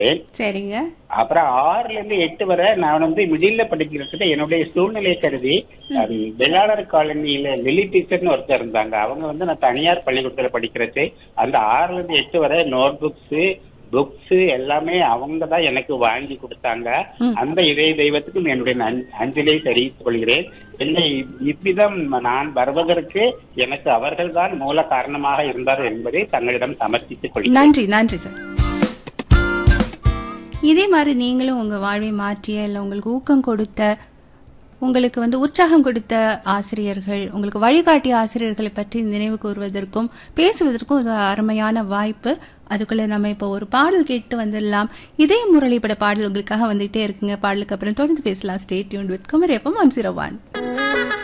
படிக்கிறேன் சரிங்க அப்புறம் ஆறுல இருந்து எட்டு வரை நான் வந்து மிடில்ல படிக்கிறதுக்கு என்னுடைய சூழ்நிலை கருதி அஹ், வெள்ளாளர் காலனியில லெலி டீச்சர்னு ஒருத்தர் இருந்தாங்க அவங்க வந்து நான் தனியார் பள்ளிக்கூடத்துல படிக்கிறது அந்த ஆறுல இருந்து எட்டு வரை நோட் புக்ஸ் புக்ஸ் எல்லாமே அவங்க தான் எனக்கு வாங்கி கொடுத்தாங்க அந்த இதய தெய்வத்துக்கும் என்னுடைய நன்- அஞ்சலியை தெரிவித்துக் கொள்கிறேன் என்னை இவ்விதம் நான் வருவதற்கு எனக்கு அவர்கள்தான் மூல காரணமாக இருந்தார் என்பதை தங்களிடம் சமர்ப்பித்துக் கொள்கிறேன் நன்றி நன்றி சார் இதே மாதிரி நீங்களும் உங்க வாழ்வை மாற்றிய இல்ல உங்களுக்கு ஊக்கம் கொடுத்த உங்களுக்கு வந்து உற்சாகம் கொடுத்த ஆசிரியர்கள் உங்களுக்கு வழிகாட்டிய ஆசிரியர்களை பற்றி நினைவு கூறுவதற்கும் பேசுவதற்கும் ஒரு அருமையான வாய்ப்பு அதுக்குள்ள நம்ம இப்போ ஒரு பாடல் கேட்டு வந்துடலாம் இதே முரளிப்பட பாடல் உங்களுக்காக வந்துட்டே இருக்குங்க பாடலுக்கு அப்புறம் தொடர்ந்து பேசலாம் stay tuned with Kumari FM one zero one